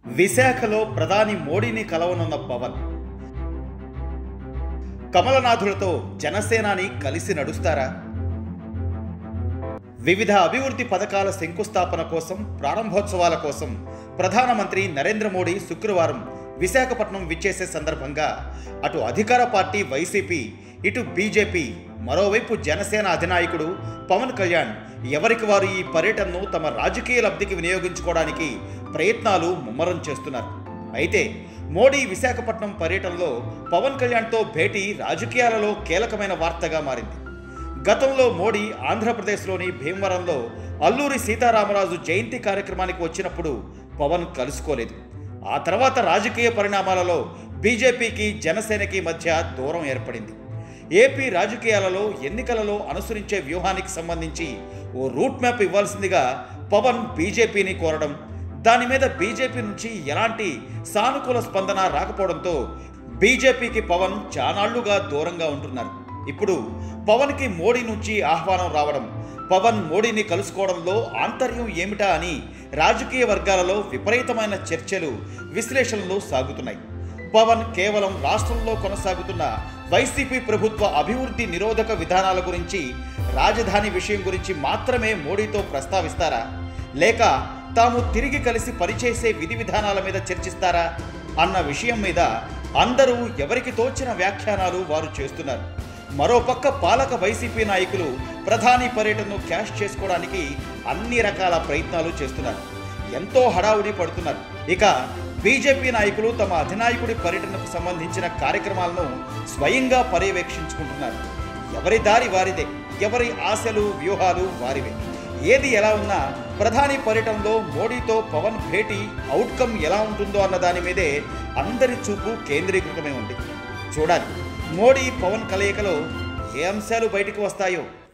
విశాఖలో ప్రధాని మోడీని కలవనున్న పవన్ కమలనాథులతో జనసేనాని కలిసి నడుస్తారా వివిధ అభివృద్ధి పథకాల శంకుస్థాపన కోసం ప్రారంభోత్సవాల కోసం ప్రధానమంత్రి నరేంద్ర మోడీ శుక్రవారం విశాఖపట్నం విచ్చేసే సందర్భంగా అటు అధికార పార్టీ వైసీపీ ఇటు బీజేపీ మరోవైపు జనసేన అధినాయకుడు పవన్ కళ్యాణ్ ఎవరికి వారు ఈ పర్యటనను తమ రాజకీయ లబ్ధికి వినియోగించుకోవడానికి ప్రయత్నాలు ముమ్మరం చేస్తున్నారు అయితే మోడీ విశాఖపట్నం పర్యటనలో పవన్ కళ్యాణ్తో భేటీ రాజకీయాలలో కీలకమైన వార్తగా మారింది గతంలో మోడీ ఆంధ్రప్రదేశ్లోని భీమవరంలో అల్లూరి సీతారామరాజు జయంతి కార్యక్రమానికి వచ్చినప్పుడు పవన్ కలుసుకోలేదు ఆ తర్వాత రాజకీయ పరిణామాలలో బీజేపీకి జనసేనకి మధ్య దూరం ఏర్పడింది ఏపీ రాజకీయాలలో ఎన్నికలలో అనుసరించే వ్యూహానికి సంబంధించి ఓ రూట్ మ్యాప్ ఇవ్వాల్సిందిగా పవన్ బీజేపీని కోరడం దాని మీద బీజేపీ నుంచి ఎలాంటి సానుకూల స్పందన రాకపోవడంతో బీజేపీకి పవన్ చానాళ్లుగా దూరంగా ఉంటున్నారు ఇప్పుడు పవన్కి మోడీ నుంచి ఆహ్వానం రావడం పవన్ మోడీని కలుసుకోవడంలో ఆంతర్యం ఏమిటా అని రాజకీయ వర్గాలలో విపరీతమైన చర్చలు విశ్లేషణలు సాగుతున్నాయి పవన్ కేవలం రాష్ట్రంలో కొనసాగుతున్న వైసీపీ ప్రభుత్వ అభివృద్ధి నిరోధక విధానాల గురించి రాజధాని విషయం గురించి మాత్రమే మోడీతో ప్రస్తావిస్తారా లేక తాము తిరిగి కలిసి పనిచేసే విధి విధానాల మీద చర్చిస్తారా అన్న విషయం మీద అందరూ ఎవరికి తోచిన వ్యాఖ్యానాలు వారు చేస్తున్నారు మరోపక్క పాలక వైసీపీ నాయకులు ప్రధాని పర్యటనను క్యాష్ చేసుకోవడానికి అన్ని రకాల ప్రయత్నాలు చేస్తున్నారు ఎంతో హడావుడి పడుతున్నారు ఇక బీజేపీ నాయకులు తమ అధినాయకుడి పర్యటనకు సంబంధించిన కార్యక్రమాలను స్వయంగా పర్యవేక్షించుకుంటున్నారు ఎవరి దారి వారిదే ఎవరి ఆశలు వ్యూహాలు వారివే ఏది ఎలా ఉన్నా ప్రధాని పర్యటనలో మోడీతో పవన్ భేటీ అవుట్కమ్ ఎలా ఉంటుందో అన్న దాని మీదే అందరి చూపు కేంద్రీకృతమై ఉంది చూడాలి మోడీ పవన్ కలయికలో ఏ అంశాలు బయటకు వస్తాయో